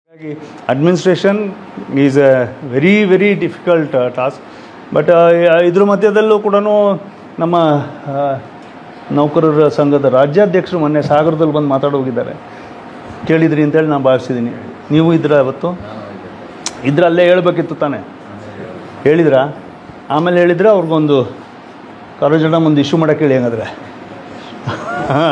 ಹಾಗಾಗಿ administration is a very very difficult task but ಇದ್ರ ಮಧ್ಯದಲ್ಲೂ ಕೂಡ ನಮ್ಮ ಆ, ನೌಕರರ ಸಂಘದ ರಾಜ್ಯಾಧ್ಯಕ್ಷರು ಮೊನ್ನೆ ಸಾಗರದಲ್ಲಿ ಬಂದು ಮಾತಾಡಿ ಹೋಗಿದ್ದಾರೆ ಕೇಳಿದ್ರಿ ಅಂತೇಳಿ ನಾನು ಭಾವಿಸಿದ್ದೀನಿ ನೀವು ಇದ್ರ ಅವತ್ತು ಇದ್ರ ಅಲ್ಲೇ ಹೇಳ್ಬೇಕಿತ್ತು ತಾನೇ ಹೇಳಿದ್ರಾ ಆಮೇಲೆ ಹೇಳಿದ್ರೆ ಅವ್ರಿಗೊಂದು ಕಾಲೇಜ್ ಒಂದು ಇಶ್ಯೂ ಮಾಡೋಕ್ಕೆ ಹೇಳಿ ಹಂಗಾದ್ರೆ ಹಾಂ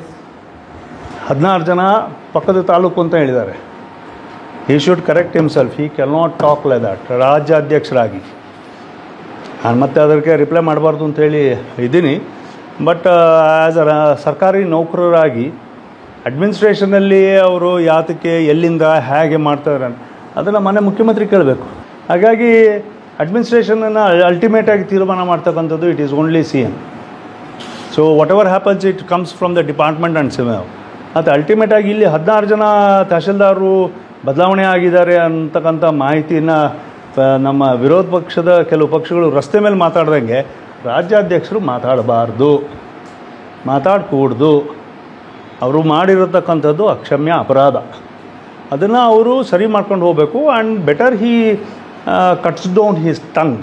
ಹದಿನಾರು ಜನ ಪಕ್ಕದ ತಾಲೂಕು ಅಂತ ಹೇಳಿದ್ದಾರೆ he should correct himself he can not talk like that ರಾಜ್ಯಾಧ್ಯಕ್ಷರಾಗಿ ನಾನು ಮತ್ತೆ ಅದಕ್ಕೆ ರಿಪ್ಲೈ ಮಾಡಬಾರ್ದು ಅಂತೇಳಿ ಇದ್ದೀನಿ ಬಟ್ ಆ್ಯಸ್ ಅ ಸರ್ಕಾರಿ ನೌಕರರಾಗಿ ಅಡ್ಮಿನಿಸ್ಟ್ರೇಷನಲ್ಲಿ ಅವರು ಯಾತಕ್ಕೆ ಎಲ್ಲಿಂದ ಹೇಗೆ ಮಾಡ್ತಾರೆ ಅಂತ ಅದನ್ನು ಮನೆ ಮುಖ್ಯಮಂತ್ರಿ ಕೇಳಬೇಕು ಹಾಗಾಗಿ ಅಡ್ಮಿನಿಸ್ಟ್ರೇಷನನ್ನು ಅಲ್ಟಿಮೇಟಾಗಿ ತೀರ್ಮಾನ ಮಾಡ್ತಕ್ಕಂಥದ್ದು it is only C M so whatever happens it comes from the department and CM ಮತ್ತು ಅಲ್ಟಿಮೇಟಾಗಿ ಇಲ್ಲಿ ಹದಿನಾರು ಜನ ತಹಶೀಲ್ದಾರರು ಬದಲಾವಣೆ ಆಗಿದ್ದಾರೆ ಅಂತಕ್ಕಂಥ ಮಾಹಿತಿನ ಆ, ನಮ್ಮ ವಿರೋಧ ಪಕ್ಷದ ಕೆಲವು ಪಕ್ಷಗಳು ರಸ್ತೆ ಮೇಲೆ ಮಾತಾಡ್ದಂಗೆ ರಾಜ್ಯಾಧ್ಯಕ್ಷರು ಮಾತಾಡಬಾರ್ದು ಮಾತಾಡಕೂಡ್ದು ಅವರು ಮಾಡಿರತಕ್ಕಂಥದ್ದು ಅಕ್ಷಮ್ಯ ಅಪರಾಧ ಅದನ್ನು ಅವರು ಸರಿ ಮಾಡ್ಕೊಂಡು ಹೋಗಬೇಕು and better he cuts down his tongue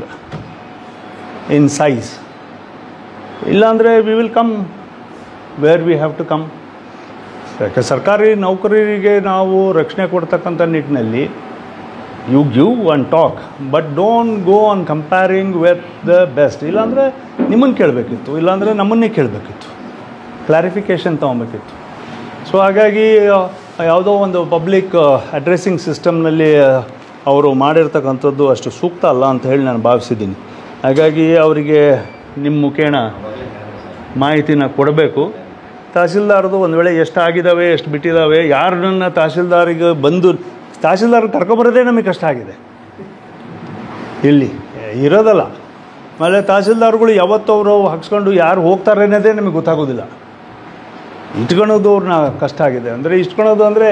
in size ಇಲ್ಲಾಂದರೆ we will come where we have to come ಯಾಕೆ ಸರ್ಕಾರಿ ನೌಕರರಿಗೆ ನಾವು ರಕ್ಷಣೆ ಕೊಡ್ತಕ್ಕಂಥ ನಿಟ್ಟಿನಲ್ಲಿ you give one talk but don't go on comparing with the best ಇಲ್ಲಾಂದರೆ ನಿಮ್ಮನ್ನು ಕೇಳಬೇಕಿತ್ತು ಇಲ್ಲಾಂದರೆ ನಮ್ಮನ್ನೇ ಕೇಳಬೇಕಿತ್ತು ಕ್ಲಾರಿಫಿಕೇಷನ್ ತೊಗೊಬೇಕಿತ್ತು ಸೊ ಹಾಗಾಗಿ ಆ, ಯಾವುದೋ ಒಂದು ಪಬ್ಲಿಕ್ ಅಡ್ರೆಸ್ಸಿಂಗ್ ಸಿಸ್ಟಮ್ನಲ್ಲಿ ಅವರು ಮಾಡಿರ್ತಕ್ಕಂಥದ್ದು ಅಷ್ಟು ಸೂಕ್ತ ಅಲ್ಲ ಅಂತ ಹೇಳಿ ನಾನು ಭಾವಿಸಿದ್ದೀನಿ ಹಾಗಾಗಿ ಅವರಿಗೆ ನಿಮ್ಮ ಮುಖೇನ ಮಾಹಿತಿನ ಕೊಡಬೇಕು ತಹಸೀಲ್ದಾರ್ದು ಒಂದು ವೇಳೆ ಎಷ್ಟು ಆಗಿದ್ದಾವೆ ಎಷ್ಟು ಬಿಟ್ಟಿದ್ದಾವೆ ಯಾರನ್ನ ತಹಸೀಲ್ದಾರಿಗೆ ಬಂದು ತಹಸೀಲ್ದಾರ್ ಕರ್ಕೊಬರೋದೇ ನಮಗೆ ಕಷ್ಟ ಆಗಿದೆ ಇಲ್ಲಿ ಇರೋದಲ್ಲ ಆಮೇಲೆ ತಹಸೀಲ್ದಾರ್ಗಳು ಯಾವತ್ತೂ ಅವರು ಹಾಕ್ಸ್ಕೊಂಡು ಯಾರು ಹೋಗ್ತಾರೆ ಅನ್ನೋದೇ ನಮಗೆ ಗೊತ್ತಾಗೋದಿಲ್ಲ ಇಟ್ಕೊಳೋದು ಅವ್ರನ್ನ ಕಷ್ಟ ಆಗಿದೆ ಅಂದರೆ ಇಟ್ಕೊಳೋದು ಅಂದರೆ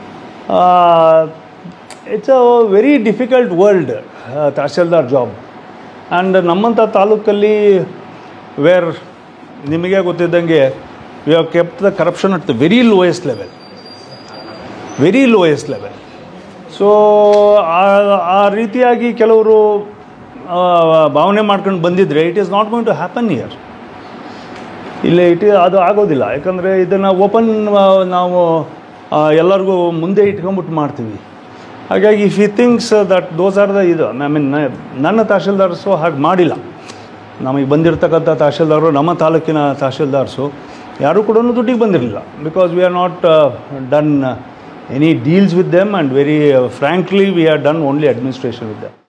it's a very difficult world tahsildar job and ನಮ್ಮಂಥ ತಾಲೂಕಲ್ಲಿ ವೇರ್ ನಿಮಗೆ ಗೊತ್ತಿದ್ದಂಗೆ we have kept the corruption at the very lowest level very lowest level so ಆ ರೀತಿಯಾಗಿ ಕೆಲವರು ಆ, ಭಾವನೆ ಮಾಡ್ಕೊಂಡು ಬಂದಿದ್ದರೆ it is not going to happen here ಇಲ್ಲಿ ಇಟ್ ಅದು ಆಗೋದಿಲ್ಲ ಯಾಕಂದರೆ ಇದನ್ನು ಓಪನ್ ನಾವು ಆ, ಎಲ್ಲರಿಗೂ ಮುಂದೆ ಇಟ್ಕೊಂಬಿಟ್ಟು ಮಾಡ್ತೀವಿ ಹಾಗಾಗಿ if you thinks that those are the ಇದು ಐ ಮೀನ್ ನನ್ನ ತಹಶೀಲ್ದಾರ್ಸು ಹಾಗೆ ಮಾಡಿಲ್ಲ ನಮಗೆ ಬಂದಿರತಕ್ಕಂಥ ತಹಶೀಲ್ದಾರರು ನಮ್ಮ ತಾಲೂಕಿನ ತಹಶೀಲ್ದಾರ್ಸು ಯಾರೂ ಕೂಡ ದುಡ್ಡಿಗೆ ಬಂದಿರಲಿಲ್ಲ because we are not done any deals with them and very frankly we are done only administration with them